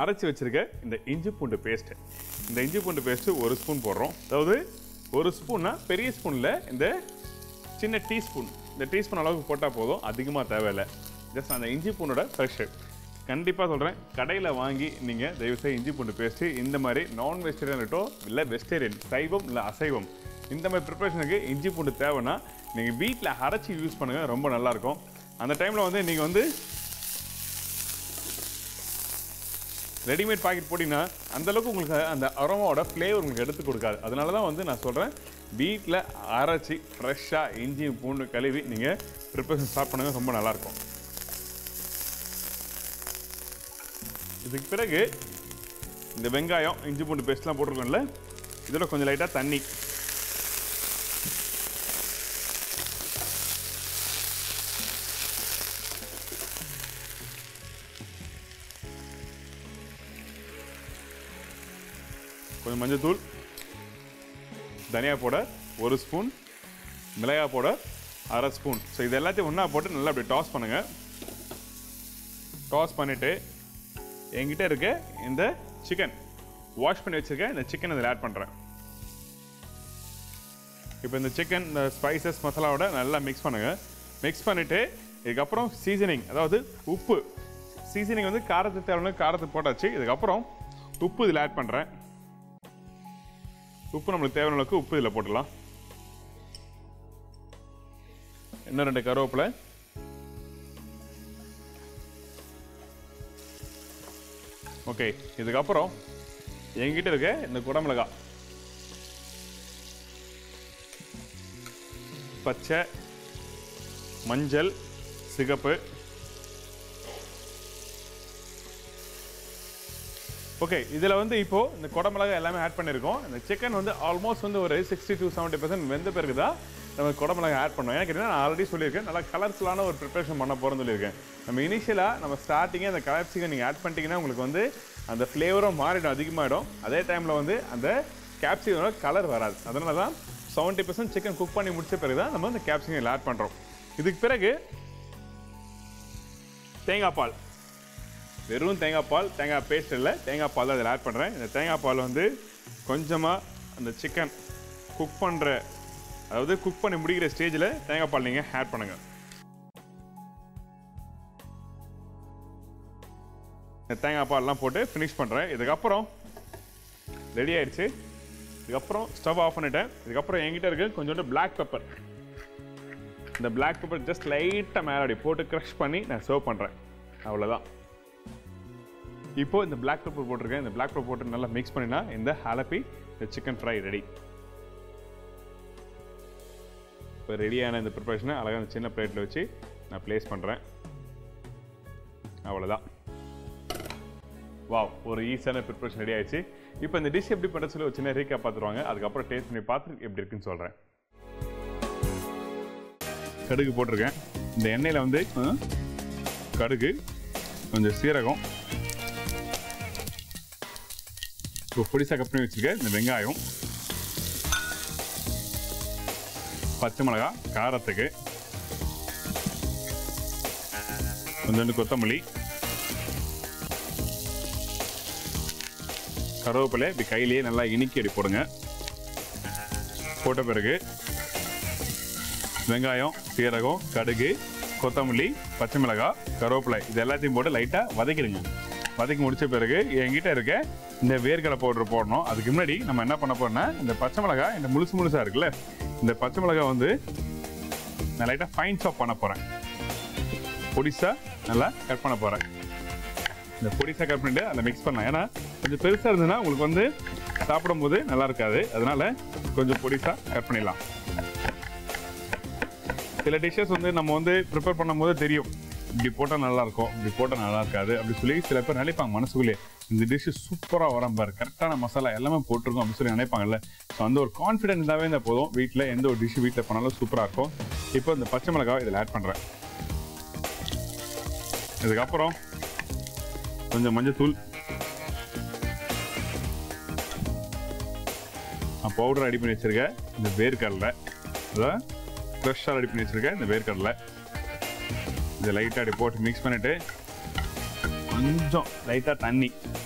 அரைச்சி வச்சிருக்க இந்த இஞ்சி பூண்டு பேஸ்ட்டு இந்த இஞ்சி பூண்டு பேஸ்ட்டு ஒரு ஸ்பூன் போடுறோம் அதாவது ஒரு ஸ்பூன்னா பெரிய ஸ்பூனில் இந்த சின்ன டீஸ்பூன் இந்த டீஸ்பூன் அளவுக்கு போட்டால் போதும் அதிகமாக தேவையில்லை ஜஸ்ட் அந்த இஞ்சி பூண்டோட ஃப்ரெஷ்ஷு கண்டிப்பாக சொல்கிறேன் கடையில் வாங்கி நீங்கள் தயவுசெய்து இஞ்சி பூண்டு பேஸ்ட்டு இந்த மாதிரி நான் வெஜிடேரியன்ட்டோ இல்லை வெஜிடேரியன் சைவம் இல்லை அசைவம் இந்த மாதிரி ப்ரிப்பரேஷனுக்கு இஞ்சி பூண்டு தேவைன்னா நீங்கள் வீட்டில் அரைச்சி யூஸ் பண்ணுங்கள் ரொம்ப நல்லாயிருக்கும் அந்த டைமில் வந்து நீங்கள் வந்து ரெடிமேட் பாக்கெட் போட்டிங்கன்னா அந்தளவுக்கு உங்களுக்கு அந்த அரோமாவோட ஃப்ளேவர் உங்களுக்கு எடுத்து கொடுக்காது அதனால தான் வந்து நான் சொல்கிறேன் வீட்டில் அரைச்சி ஃப்ரெஷ்ஷாக இஞ்சி பூண்டு கழுவி நீங்கள் ப்ரிப்பரேஷன் ஸ்டார்ட் பண்ணுங்க ரொம்ப நல்லாயிருக்கும் இதுக்கு பிறகு இந்த வெங்காயம் இஞ்சி பூண்டு பேஸ்ட்லாம் போட்டிருக்கோம்ல இதில் கொஞ்சம் லைட்டாக தண்ணி கொஞ்சம் மஞ்சத்தூள் தனியா பவுடர் ஒரு ஸ்பூன் மிளகாய் பவுடர் அரை ஸ்பூன் ஸோ இது எல்லாத்தையும் ஒன்றா போட்டு நல்லா அப்படி டாஸ் பண்ணுங்கள் டாஸ் பண்ணிவிட்டு என்கிட்ட இருக்க இந்த சிக்கன் வாஷ் பண்ணி வச்சுருக்கேன் இந்த சிக்கன் இதில் ஆட் பண்ணுறேன் இப்போ இந்த சிக்கன் இந்த ஸ்பைசஸ் மசாலாவோட நல்லா மிக்ஸ் பண்ணுங்கள் மிக்ஸ் பண்ணிவிட்டு இதுக்கப்புறம் சீசனிங் அதாவது உப்பு சீசனிங் வந்து காரத்துக்கு தேவையான காரத்தை போட்டாச்சு இதுக்கப்புறம் உப்பு இதில் ஆட் பண்ணுறேன் உப்பு நம்மளுக்கு தேவையான அளவுக்கு உப்பு இதில் போட்டுடலாம் இன்னும் ரெண்டு கருவேப்பிலை ஓகே இதுக்கப்புறம் என்கிட்ட இருக்க இந்த குடமிளகா பச்சை மஞ்சள் சிகப்பு ஓகே இதில் வந்து இப்போ இந்த குடமிளகா எல்லாமே ஆட் பண்ணியிருக்கோம் இந்த சிக்கன் வந்து ஆல்மோஸ்ட் வந்து ஒரு சிக்ஸ்டி டு செவன்ட்டி பர்சன்ட் வெந்த பிறகு தான் நம்ம குடமிளகா ஆட் பண்ணோம் ஏன்னா கேட்டீங்கன்னா நான் ஆல்ரெடி சொல்லியிருக்கேன் நல்லா கலர்ஃபுல்லான ஒரு ப்ரிப்பரேஷன் பண்ண போகிறேன்னு சொல்லியிருக்கேன் நம்ம இனிஷியலாக நம்ம ஸ்டார்டிங்கே அந்த கேப்சிகம் நீங்கள் ஆட் பண்ணிட்டீங்கன்னா உங்களுக்கு வந்து அந்த ஃப்ளேவரும் மாறிடும் அதிகமாகிடும் அதே டைமில் வந்து அந்த கேப்சிகமோட கலர் வராது அதனால தான் செவன்ட்டி பர்சன்ட் சிக்கன் குக் பண்ணி முடிச்ச பிறகு தான் நம்ம அந்த கேப்சிகம் ஆட் பண்ணுறோம் இதுக்கு பிறகு தேங்காய் பால் வெறும் தேங்காய் பால் தேங்காய் பேஸ்ட் இல்லை தேங்காய் பால் தான் இதில் ஆட் பண்ணுறேன் இந்த தேங்காய் பால் வந்து கொஞ்சமாக அந்த சிக்கன் குக் பண்ணுற அதாவது குக் பண்ணி முடிக்கிற ஸ்டேஜில் தேங்காய் பால் நீங்கள் ஆட் பண்ணுங்கள் இந்த தேங்காய் பால்லாம் போட்டு ஃபினிஷ் பண்ணுறேன் இதுக்கப்புறம் ரெடி ஆயிடுச்சு இதுக்கப்புறம் ஸ்டவ் ஆஃப் பண்ணிட்டேன் இதுக்கப்புறம் என்கிட்ட இருக்கு கொஞ்சோண்டு பிளாக் பெப்பர் இந்த பிளாக் பெப்பர் ஜஸ்ட் லைட்டாக மேலே அப்படி போட்டு க்ரஷ் பண்ணி நான் சர்வ் பண்ணுறேன் அவ்வளோதான் இப்போ இந்த பிளாக் பெப்பர் போட்டிருக்கேன் இந்த பிளாக் பெப்பர் போட்டு நல்லா மிக்ஸ் பண்ணினா இந்த ஹாலப்பி இந்த சிக்கன் ஃப்ரை ரெடி இப்போ ரெடியான இந்த ப்ரிப்பரேஷனை அழகாக சின்ன பிளேட்டில் வச்சு நான் ப்ளேஸ் பண்ணுறேன் அவ்வளோதான் வாவ் ஒரு ஈஸியான ப்ரிப்பரேஷன் ரெடி ஆயிடுச்சு இப்போ இந்த டிஷ் எப்படி பண்ணுறது சொல்லி ஒரு சின்ன ரீக்கா பார்த்துருவாங்க அதுக்கப்புறம் டேஸ்ட் பண்ணி பார்த்து எப்படி இருக்குன்னு சொல்கிறேன் கடுகு போட்டிருக்கேன் இந்த எண்ணெயில் வந்து அஹ், கடுகு கொஞ்சம் சீரகம் இப்போ பொடிசா கட் பண்ணி வச்சிருக்க இந்த வெங்காயம் பச்சை மிளகாய் காரத்துக்கு கொஞ்சோண்டு கொத்தமல்லி கருவேப்பிலை இப்படி கையிலேயே நல்லா இனிக்கி அடி போடுங்க போட்ட பிறகு வெங்காயம் சீரகம் கடுகு கொத்தமல்லி பச்சை மிளகாய் கருவேப்பிலை இது எல்லாத்தையும் போட்டு லைட்டாக வதக்கிடுங்க வதக்கி முடிச்ச பிறகு என்கிட்ட இருக்க இந்த வேர்க்கடலை பவுடர் போடணும் அதுக்கு முன்னாடி நம்ம என்ன பண்ண போறோம்னா இந்த பச்சை மிளகாய் இந்த முழுசு முழுசா இருக்குல்ல இந்த பச்சை மிளகாய் வந்து நான் லைட்டாக ஃபைன் சாப் பண்ண போகிறேன் பொடிசா நல்லா கட் பண்ண போகிறேன் இந்த பொடிசா கட் பண்ணிட்டு அதை மிக்ஸ் பண்ணலாம் ஏன்னா கொஞ்சம் பெருசாக இருந்ததுன்னா உங்களுக்கு வந்து சாப்பிடும்போது நல்லா இருக்காது அதனால கொஞ்சம் பொடிசா கட் பண்ணிடலாம் சில டிஷ்ஷஸ் வந்து நம்ம வந்து ப்ரிப்பேர் பண்ணும்போது தெரியும் இப்படி போட்டால் நல்லா இருக்கும் இப்படி போட்டால் நல்லா இருக்காது அப்படி சொல்லி சில பேர் நினைப்பாங்க மனசுக்குள்ளே இந்த டிஷ் சூப்பராக வரும் பாரு கரெக்டான மசாலா எல்லாமே போட்டிருக்கோம் அப்படின்னு சொல்லி நினைப்பாங்கல்ல ஸோ அந்த ஒரு கான்ஃபிடென்ட் இருந்தாவே இந்த போதும் வீட்டில் எந்த ஒரு டிஷ் வீட்டில் பண்ணாலும் சூப்பராக இருக்கும் இப்போ இந்த பச்சை மிளகாய் இதில் ஆட் பண்ணுறேன் இதுக்கப்புறம் கொஞ்சம் மஞ்சத்தூள் நான் பவுடர் ரெடி பண்ணி வச்சிருக்கேன் இந்த வேர்க்கடலை அதான் ஃப்ரெஷ்ஷாக ரெடி பண்ணி வச்சிருக்கேன் இந்த வேர்க்கடலை இதை லைட்டாக அப்படி போட்டு மிக்ஸ் பண்ணிவிட்டு கொஞ்சம் லைட்டாக தண்ணி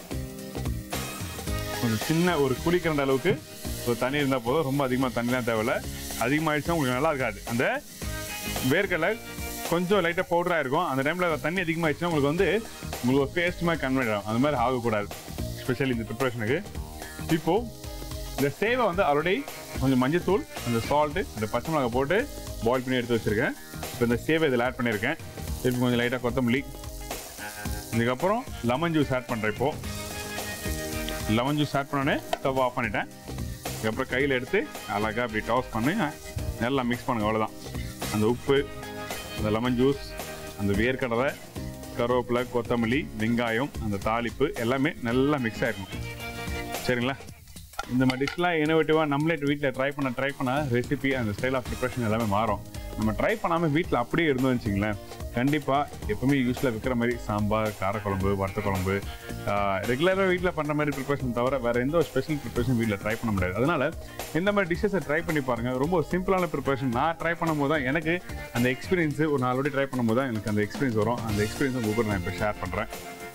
கொஞ்சம் சின்ன ஒரு குளிக்கிற அளவுக்கு ஒரு தண்ணி இருந்தால் போதும் ரொம்ப அதிகமாக தண்ணிலாம் தேவையில்ல அதிகமாகிடுச்சா உங்களுக்கு நல்லா இருக்காது அந்த வேர்க்கடலை கொஞ்சம் லைட்டாக பவுடராக இருக்கும் அந்த டைமில் தண்ணி அதிகமாகிடுச்சுன்னா உங்களுக்கு வந்து உங்களுக்கு ஒரு பேஸ்ட் மாதிரி கன்வெர்ட் ஆகும் அந்த மாதிரி ஆகக்கூடாது ஸ்பெஷலி இந்த ப்ரிப்பரேஷனுக்கு இப்போது இந்த சேவை வந்து ஆல்ரெடி கொஞ்சம் மஞ்சத்தூள் அந்த சால்ட்டு அந்த பச்சை மிளகாய் போட்டு பாயில் பண்ணி எடுத்து வச்சுருக்கேன் இப்போ இந்த சேவை இதில் ஆட் பண்ணியிருக்கேன் திருப்பி கொஞ்சம் லைட்டாக கொத்தமல்லி இதுக்கப்புறம் லெமன் ஜூஸ் ஆட் பண்ணுறேன் இப்போது லெமன் ஜூஸ் ஆட் பண்ணோடனே ஸ்டவ் ஆஃப் பண்ணிட்டேன் இதுக்கப்புறம் கையில் எடுத்து அழகாக அப்படி டாஸ் பண்ணி நல்லா மிக்ஸ் பண்ணுங்க அவ்வளோதான் அந்த உப்பு அந்த லெமன் ஜூஸ் அந்த வேர்க்கடலை கருவேப்பிலை கொத்தமல்லி வெங்காயம் அந்த தாளிப்பு எல்லாமே நல்லா மிக்ஸ் ஆகிருக்கும் சரிங்களா இந்த மாதிரி டிஷ்லாம் இனோவேட்டிவாக நம்மளே வீட்டில் ட்ரை பண்ண ட்ரை பண்ண ரெசிபி அந்த ஸ்டைல் ஆஃப் ப்ரிப்ரேஷன் எல்லாமே மாறும் நம்ம ட்ரை பண்ணாமல் வீட்டில் அப்படியே இருந்தோம் வச்சிங்களேன் கண்டிப்பாக எப்பவுமே யூஸில் விற்கிற மாதிரி சாம்பார் காரக்குழம்பு வறுத்த குழம்பு ரெகுலராக வீட்டில் பண்ணுற மாதிரி ப்ரிப்ரேஷன் தவிர வேறு எந்த ஒரு ஸ்பெஷல் ப்ரிப்ரேஷன் வீட்டில் ட்ரை பண்ண முடியாது அதனால் இந்த மாதிரி டிஷ்ஷஸை ட்ரை பண்ணி பாருங்கள் ரொம்ப சிம்பிளான ப்ரிப்ரேஷன் நான் ட்ரை பண்ணும்போது தான் எனக்கு அந்த எக்ஸ்பீரியன்ஸு ஒரு நாலு ட்ரை பண்ணும்போது தான் எனக்கு அந்த எக்ஸ்பீரியன்ஸ் வரும் அந்த எக்ஸ்பீரியன்ஸ் உங்க கூட நான் இப்போ ஷேர் பண்ணுறேன்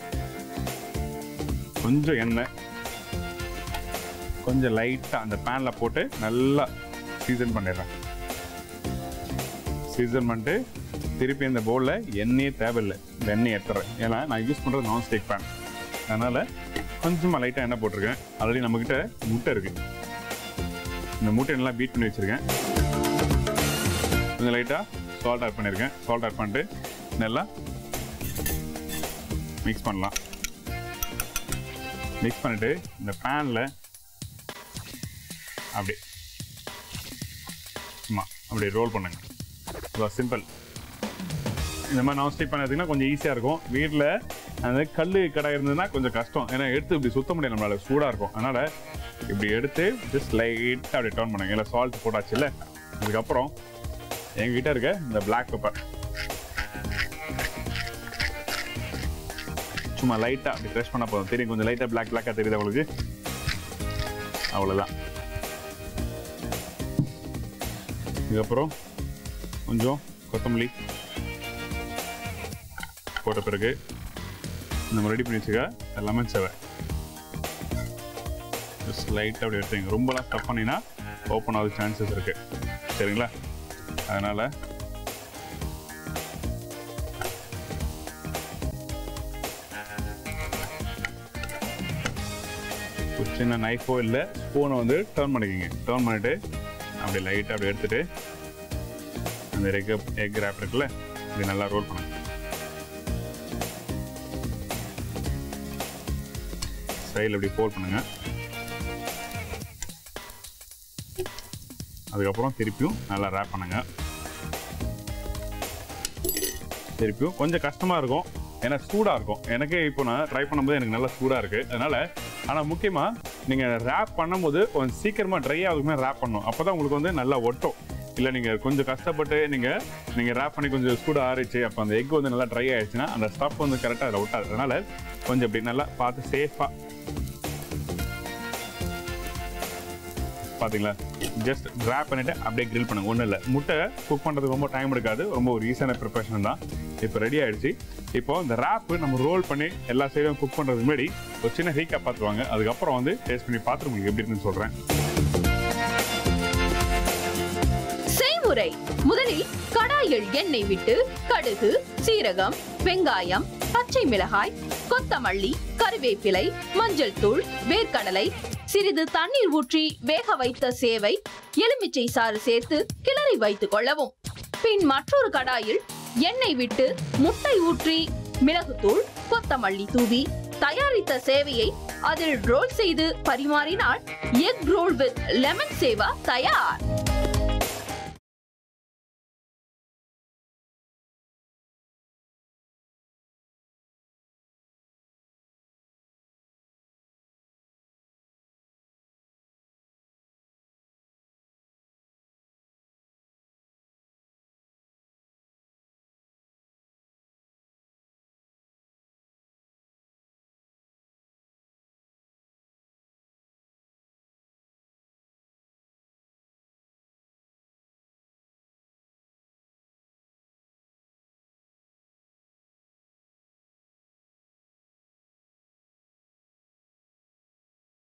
கொஞ்சம் எண்ணெய் கொஞ்சம் லைட்டாக அந்த பேனில் போட்டு நல்லா சீசன் பண்ணிடுறேன் சீசன் பண்ணிட்டு திருப்பி இந்த பவுலில் எண்ணெயே தேவையில்லை இந்த எண்ணெய் ஏற்றுறேன் ஏன்னா நான் யூஸ் பண்ணுறது நான் ஸ்டிக் பேன் அதனால் கொஞ்சமாக லைட்டாக எண்ணெய் போட்டிருக்கேன் ஆல்ரெடி நம்மக்கிட்ட முட்டை இருக்குது இந்த முட்டை நல்லா பீட் பண்ணி வச்சுருக்கேன் கொஞ்சம் லைட்டாக சால்ட் ஆட் பண்ணியிருக்கேன் சால்ட் ஆட் பண்ணிட்டு நல்லா மிக்ஸ் பண்ணலாம் மிக்ஸ் பண்ணிவிட்டு இந்த பேனில் அப்படி சும்மா அப்படி ரோல் பண்ணுங்க சிம்பிள் இந்த மாதிரி நான் ஸ்டிக் பண்ணதுக்குன்னா கொஞ்சம் ஈஸியாக இருக்கும் வீட்டில் அந்த கல் கடை இருந்ததுன்னா கொஞ்சம் கஷ்டம் ஏன்னா எடுத்து இப்படி சுத்த முடியாது நம்மளால சூடாக இருக்கும் அதனால் இப்படி எடுத்து ஜஸ்ட் லைட்டாக அப்படி டர்ன் பண்ணுங்க இல்லை சால்ட் போட்டாச்சு இல்லை அதுக்கப்புறம் எங்ககிட்ட இருக்க இந்த பிளாக் பெப்பர் சும்மா லைட்டாக அப்படி க்ரஷ் பண்ண போதும் தெரியும் கொஞ்சம் லைட்டாக பிளாக் பிளாக்காக தெரியுது உங்களுக்கு அவ்வளோதான் இதுக்கப்புறம் கொஞ்சம் கொத்தமல்லி போட்ட பிறகு நம்ம ரெடி பண்ணி வச்சுக்க லெமன் சேவை ஜஸ்ட் லைட்டாக அப்படி எடுத்துங்க ரொம்பலாம் ஸ்டப் பண்ணினா ஓப்பன் ஆகுது சான்சஸ் இருக்கு சரிங்களா அதனால ஒரு சின்ன நைஃபோ இல்லை ஸ்பூனை வந்து டர்ன் பண்ணிக்கோங்க டர்ன் பண்ணிட்டு அப்படி லைட்டாக அப்படி எடுத்துட்டு அந்த எக் எக் ரேப் இருக்குல்ல இது நல்லா ரோல் பண்ணுங்க சைடில் இப்படி ஃபோல்ட் பண்ணுங்க அதுக்கப்புறம் திருப்பியும் நல்லா ரேப் பண்ணுங்க திருப்பியும் கொஞ்சம் கஷ்டமாக இருக்கும் ஏன்னா சூடாக இருக்கும் எனக்கே இப்போ நான் ட்ரை பண்ணும்போது எனக்கு நல்லா சூடாக இருக்குது அதனால் ஆனால் முக்கியமாக நீங்கள் ரேப் பண்ணும்போது கொஞ்சம் சீக்கிரமாக ட்ரை ஆகுமே ரேப் பண்ணணும் அப்போ தான் உங்களுக்கு வந்து நல்லா ஒட்டும் இல்லை நீங்கள் கொஞ்சம் கஷ்டப்பட்டு நீங்கள் நீங்கள் ரேப் பண்ணி கொஞ்சம் சூடாக ஆறிச்சு அப்போ அந்த எக் வந்து நல்லா ட்ரை ஆயிடுச்சுன்னா அந்த ஸ்டஃப் வந்து கரெக்டாக அதில் ஒட்டாது அதனால் கொஞ்சம் இப்படி நல்லா பார்த்து சேஃபாக பார்த்தீங்களா ஜஸ்ட் ரேப் பண்ணிவிட்டு அப்படியே grill பண்ணுங்க ஒன்றும் இல்லை முட்டை குக் பண்ணுறதுக்கு ரொம்ப டைம் எடுக்காது ரொம்ப ஒரு ஈஸியான ப்ரிப்பரேஷன் தான் இப்போ ரெடி ஆயிடுச்சு இப்போ இந்த ரேப்பு நம்ம ரோல் பண்ணி எல்லா சைடும் குக் பண்ணுறதுக்கு முன்னாடி ஒரு சின்ன ரீக்கா பார்த்துருவாங்க அதுக்கப்புறம் வந்து டேஸ்ட் பண்ணி பார்த்துட்டு உங்களுக்கு எப்படி இருக்குன்னு சொல்கிறேன் செய்முறை முதலில் கடாயில் எண்ணெய் விட்டு கடுகு சீரகம் வெங்காயம் பச்சை மிளகாய் கொத்தமல்லி கருவேப்பிலை மஞ்சள் தூள் வேர்க்கடலை சிறிது தண்ணீர் ஊற்றி வேக வைத்த சேவை எலுமிச்சை சாறு சேர்த்து கிளறி வைத்துக் கொள்ளவும் பின் மற்றொரு கடாயில் எண்ணெய் விட்டு முட்டை ஊற்றி மிளகுத்தூள் கொத்தமல்லி தூவி தயாரித்த சேவையை அதில் ரோல் செய்து பரிமாறினால் எக் ரோல் வித் லெமன் சேவா தயார்